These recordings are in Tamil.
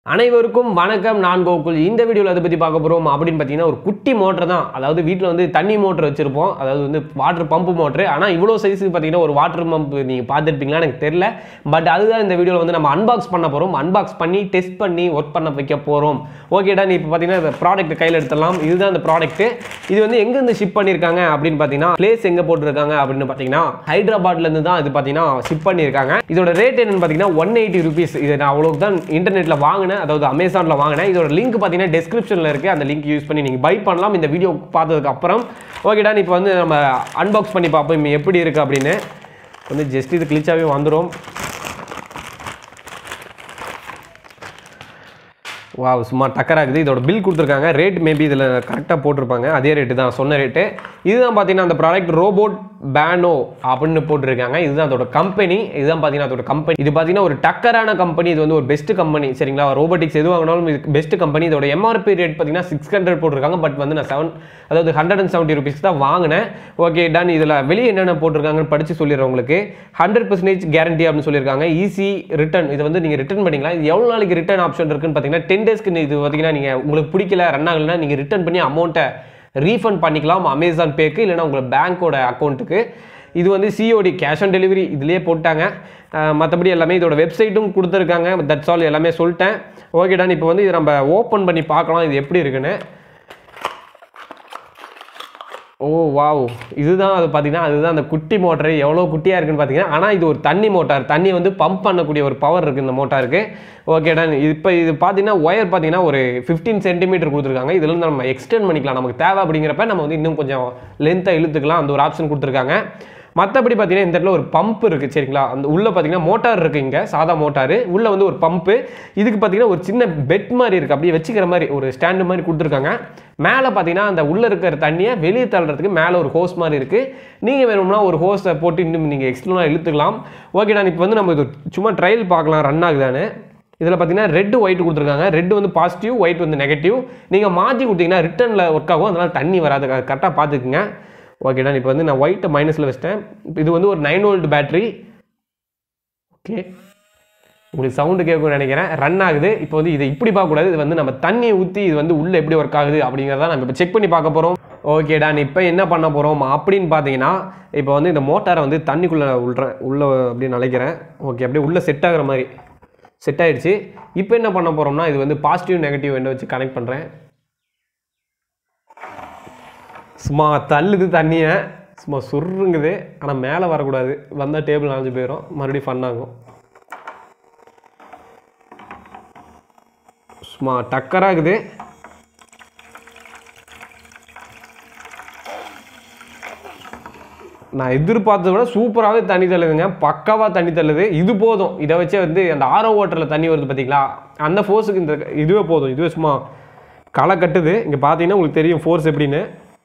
அனைவருக்கும் வணக்கம் நான் கோகுல் இந்த வீடியோவில் அதை பற்றி பார்க்க போகிறோம் அப்படின்னு பார்த்தீங்கன்னா ஒரு குட்டி மோட்டர் தான் அதாவது வீட்டில் வந்து தண்ணி மோட்டர் வச்சுருப்போம் அதாவது வந்து வாட்டர் பம்பு மோட்ரு ஆனால் இவ்வளோ சைஸுக்கு பார்த்தீங்கன்னா ஒரு வாட்டர் பம்ப் நீங்கள் பார்த்துருப்பீங்களா எனக்கு தெரியல பட் அதுதான் இந்த வீடியோவில் வந்து நம்ம அன்பாக்ஸ் பண்ண போகிறோம் அன்பாக்ஸ் பண்ணி டெஸ்ட் பண்ணி ஒர்க் பண்ண வைக்க போகிறோம் ஓகேடா நீ இப்போ பார்த்தீங்கன்னா இந்த ப்ராடக்ட் கையில் எடுத்துடலாம் இதுதான் அந்த ப்ராடக்ட் இது வந்து எங்கேருந்து ஷிப் பண்ணியிருக்காங்க அப்படின்னு பார்த்தீங்கன்னா பிளேஸ் எங்கே போட்டிருக்காங்க அப்படின்னு பார்த்தீங்கன்னா ஹைதராபாத்லேருந்து தான் இது பார்த்தீங்கன்னா ஷிப் பண்ணியிருக்காங்க இதோட ரேட் என்னன்னு பார்த்தீங்கன்னா ஒன் எயிட்டி ருபீஸ் இது நான் அவ்வளோக்கு தான் இன்டர்நெட்டில் வாங்கினேன் அதாவது அமேசானில் வாங்கினேன் இதோட லிங்க் பார்த்தீங்கன்னா டெஸ்கிரிப்ஷனில் இருக்குது அந்த லிங்க் யூஸ் பண்ணி நீங்கள் பை பண்ணலாம் இந்த வீடியோ பார்த்ததுக்கு அப்புறம் ஓகேடா இப்போ வந்து நம்ம அன்பாக்ஸ் பண்ணி பார்ப்போம் இப்போ எப்படி இருக்குது அப்படின்னு வந்து ஜஸ்ட் இது கிளிச்சாகவே வந்துடும் வா சும்மா டக்கராகுது இதோட பில் கொடுத்துருக்காங்க ரேட் மேபி இதில் கரெக்டாக போட்டிருப்பாங்க அதே ரேட்டு தான் சொன்ன ரேட்டு இதுதான் பார்த்தீங்கன்னா அந்த ப்ராடக்ட் ரோபோட் பேனோ அப்படின்னு போட்டிருக்காங்க இதுதான் அதோட கம்பெனி இதுதான் பார்த்தீங்கன்னா அதோட கம்பெனி இது பார்த்தீங்கன்னா ஒரு டக்கரான கம்பெனி இது வந்து ஒரு பெஸ்ட் கம்பெனி சரிங்களா ரோபோட்டிக்ஸ் எது வாங்கினாலும் இது பெஸ்ட் கம்பெனி இதோட எம்ஆர்பி ரேட் பார்த்தீங்கன்னா சிக்ஸ் ஹண்ட்ரட் போட்டிருக்காங்க பட் வந்து நான் செவன் அதாவது ஹண்ட்ரட் அண்ட் செவன்ட்டி ருபீஸ் தான் வாங்கினேன் ஓகே டன் இதில் வெளியே என்னென்ன போட்டிருக்காங்கன்னு படித்து சொல்லிடுறேன் உங்களுக்கு ஹண்ட்ரட் பர்சன்டேஜ் கேரண்டி அப்படின்னு சொல்லியிருக்காங்க ஈஸி ரிட்டர்ன் இது வந்து நீங்கள் ரிட்டர்ன் பண்ணிக்கலாம் இது எவ்வளோ நாளைக்கு ரிட்டர்ன் ஆப்ஷன் இருக்குன்னு பார்த்தீங்கன்னா டென் டேஸ்க்கு இது பார்த்தீங்கன்னா நீங்கள் உங்களுக்கு பிடிக்கல ரன் ஆகலைன்னா நீங்கள் ரிட்டர்ன் பண்ணி அமௌண்ட்டை ரீஃபண்ட் பண்ணிக்கலாம் அமேசான் பேக்கு இல்லைனா உங்கள் பேங்க்கோட அக்கௌண்ட்டுக்கு இது வந்து சிஓடி கேஷ் ஆன் டெலிவரி இதுலேயே போட்டாங்க மற்றபடி எல்லாமே இதோட வெப்சைட்டும் கொடுத்துருக்காங்க தட்ஸ் ஆல் எல்லாமே சொல்லிட்டேன் ஓகே டன் இப்போ வந்து இதை நம்ம ஓப்பன் பண்ணி பார்க்கலாம் இது எப்படி இருக்குன்னு ஓ வாவ் இதுதான் அது பார்த்தீங்கன்னா அதுதான் அந்த குட்டி மோட்டர் எவ்வளோ குட்டியாக இருக்குன்னு பார்த்தீங்கன்னா ஆனால் இது ஒரு தண்ணி மோட்டார் தண்ணி வந்து பம்ப் பண்ணக்கூடிய ஒரு பவர் இருக்குது இந்த மோட்டாருக்கு ஓகே டன் இப்போ இது பார்த்தீங்கன்னா ஒயர் பார்த்தீங்கன்னா ஒரு ஃபிஃப்டீன் சென்டிமீட்டர் கொடுத்துருக்காங்க இதுல இருந்து நம்ம எக்ஸ்டெண்ட் பண்ணிக்கலாம் நமக்கு தேவை அப்படிங்கிறப்ப நம்ம வந்து இன்னும் கொஞ்சம் லென்த்தாக இழுத்துக்கலாம் அந்த ஒரு ஆப்ஷன் கொடுத்துருக்காங்க மற்றபடி பார்த்தீங்கன்னா இந்த இடத்துல ஒரு பம்ப் இருக்குது சரிங்களா அந்த உள்ளே பார்த்தீங்கன்னா மோட்டார் இருக்குது இங்கே சாதா மோட்டார் உள்ளே வந்து ஒரு பம்ப்பு இதுக்கு பார்த்தீங்கன்னா ஒரு சின்ன பெட் மாதிரி இருக்குது அப்படியே வச்சுக்கிற மாதிரி ஒரு ஸ்டாண்டு மாதிரி கொடுத்துருக்காங்க மேலே பார்த்தீங்கன்னா அந்த உள்ளே இருக்கிற தண்ணியை வெளியே தள்ளுறதுக்கு மேலே ஒரு ஹோஸ் மாதிரி இருக்குது நீங்கள் வேணும்னா ஒரு ஹோஸை போட்டு இன்னும் நீங்கள் எக்ஸ்ட்ரலாக இழுத்துக்கலாம் ஓகே நான் இப்போ வந்து நம்ம இது சும்மா ட்ரையல் பார்க்கலாம் ரன் ஆகுதான்னு இதில் பார்த்தீங்கன்னா ரெட் ஒயிட் கொடுத்துருக்காங்க ரெட் வந்து பாசிட்டிவ் ஒயிட் வந்து நெகட்டிவ் நீங்கள் மாற்றி கொடுத்தீங்கன்னா ரிட்டர்னில் ஒர்க் ஆகும் அதனால் தண்ணி வராது கரெக்டாக பார்த்துக்குங்க ஓகேடா இப்போ வந்து நான் ஒயிட்டை மைனஸில் வச்சிட்டேன் இது வந்து ஒரு நைன் வோல்ட் பேட்டரி ஓகே உங்களுக்கு சவுண்டு கேட்கும்னு நினைக்கிறேன் ரன் ஆகுது இப்போ வந்து இதை இப்படி பார்க்கக்கூடாது இது வந்து நம்ம தண்ணியை ஊற்றி இது வந்து உள்ளே எப்படி ஒர்க் ஆகுது அப்படிங்கிறத நம்ம இப்போ செக் பண்ணி பார்க்க போகிறோம் ஓகேடா இப்போ என்ன பண்ண போகிறோம் அப்படின்னு பார்த்தீங்கன்னா இப்போ வந்து இந்த மோட்டாரை வந்து தண்ணிக்குள்ளே உள்றேன் உள்ளே அப்படியே நினைக்கிறேன் ஓகே அப்படியே உள்ளே செட் ஆகிற மாதிரி செட் ஆயிடுச்சு இப்போ என்ன பண்ண போகிறோம்னா இது வந்து பாசிட்டிவ் நெகட்டிவ் என்ன வச்சு கனெக்ட் பண்ணுறேன் சும்மா தள்ளுது தண்ணியை சும்மா சுருங்குது ஆனால் மேலே வரக்கூடாது வந்தால் டேபிள் நாலஞ்சு போயிடும் மறுபடியும் ஃபன் ஆகும் சும்மா டக்கராகுது நான் எதிர்பார்த்ததை விட சூப்பராகவே தண்ணி தள்ளுதுங்க பக்காவாக தண்ணி தள்ளுது இது போதும் இதை வச்சே வந்து அந்த ஆரோ வாட்டரில் தண்ணி வருது பார்த்தீங்களா அந்த ஃபோர்ஸுக்கு இந்த இதுவே போதும் இதுவே சும்மா களை கட்டுது இங்கே பார்த்தீங்கன்னா உங்களுக்கு தெரியும் ஃபோர்ஸ் எப்படின்னு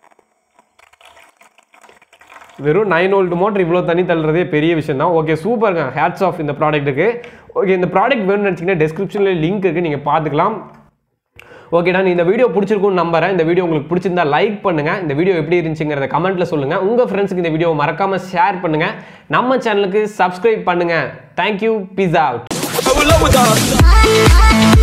வெறும் நைன் வோல்ட் மோட்டர் இவ்வளோ தண்ணி தள்ளுறதே பெரிய விஷயம் தான் ஓகே சூப்பருங்க ஹேட்ஸ் ஆஃப் இந்த ப்ராடக்ட்டுக்கு ஓகே இந்த ப்ராடக்ட் வேணும்னு நினச்சிங்கன்னா டிஸ்கிரிப்ஷனில் லிங்க் இருக்குது நீங்கள் பார்த்துக்கலாம் ஓகேடா இந்த வீடியோ பிடிச்சிருக்கும்னு நம்புறேன் இந்த வீடியோ உங்களுக்கு பிடிச்சிருந்தா லைக் பண்ணுங்க இந்த வீடியோ எப்படி இருந்துச்சுங்கிறத கமெண்ட்ல சொல்லுங்க உங்க ஃப்ரெண்ட்ஸுக்கு இந்த வீடியோ மறக்காம ஷேர் பண்ணுங்க நம்ம சேனலுக்கு சப்ஸ்கிரைப் பண்ணுங்க thank you peace out I will love with that.